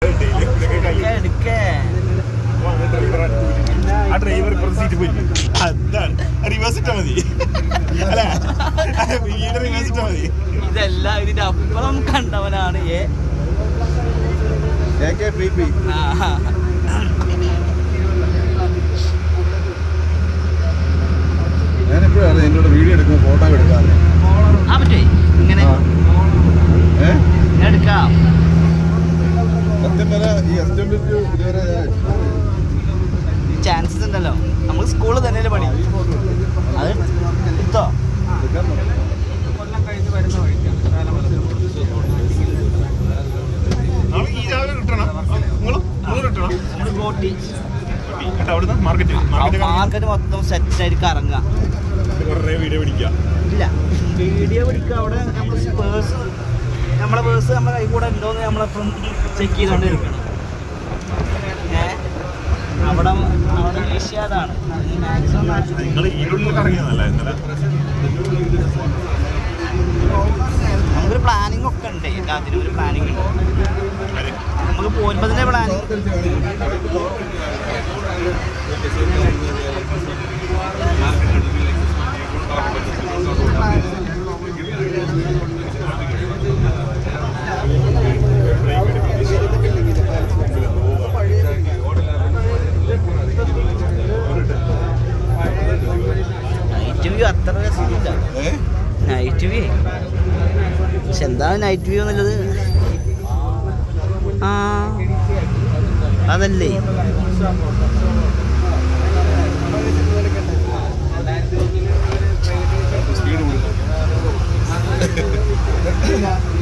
എടുക്കേ ആ ഡ്രൈവർ ഇപ്പുറത്തെ സീറ്റ് പോയി അതാണ് റിവേഴ്സ് ഇട്ടാ മതി അല്ല വീട് റിവേഴ്സ് ഇട്ടാ മതി ഇതെല്ലാം ഇതിന്റെ അപ്പുറം കണ്ടവനാണ് ഏ ആ. ഞാനെപ്പോഴാണ് എന്നോട് വീഡിയോ എടുക്കുമ്പോൾ ഫോട്ടോ എടുക്കാറ് ആ പറ്റേ ഇങ്ങനെ ആ. ഏ ഇങ്ങനെ എടുക്കാം സത്യം പറഞ്ഞ ഈ എസ് ട്വന്റി ഇതുവരെ ചാൻസസ് ഉണ്ടല്ലോ നമ്മൾ സ്കൂളിൽ തന്നെയല്ലേ പണി അത് എടുത്തോ എടുക്കാൻ പറ്റും. നാളെ ഈ രാവിലെ കിട്ടണം നിങ്ങളും നിങ്ങൾ കിട്ടണം നമ്മൾ ബോട്ടി കേട്ടോ അവിടുന്ന് മാർക്കറ്റ് മാർക്കറ്റ് മാർക്കറ്റ് മൊത്തം സെറ്റ് ആയിട്ട് കറങ്ങാം കുറേ വീഡിയോ പിടിക്കുക ഇല്ല വീഡിയോ പിടിക്കുക അവിടെ നമ്മൾ പേഴ്സ് നമ്മളെ പേഴ്സ് നമ്മളെ കൈ കൂടെ ഉണ്ടോന്ന് നമ്മളെപ്പം ചെക്ക് ചെയ്തുകൊണ്ട് ഇരിക്കണം ഏ അവിടെ അവിടെ വിഷയം അതാണ് മാക്സിമം നിങ്ങൾ ഈരുള്ളിൽ കറങ്ങിയതല്ല ഇന്നലെ നമുക്കൊരു പ്ലാനിങ് ഒക്കെ ഉണ്ട് അതിന് ഒരു പ്ലാനിങ് ഉണ്ട് ആര്? നമുക്ക് പോരുമ്പോൾ തന്നെ പ്ലാനിങ് നൈറ്റ് വ്യൂ അത്ര രസമില്ല ഏ നൈറ്റ് വ്യൂ പക്ഷെ എന്താണ് നൈറ്റ് വ്യൂ എന്നുള്ളത് ആ അതല്ലേ സ്പീഡ് കൊടുക്കും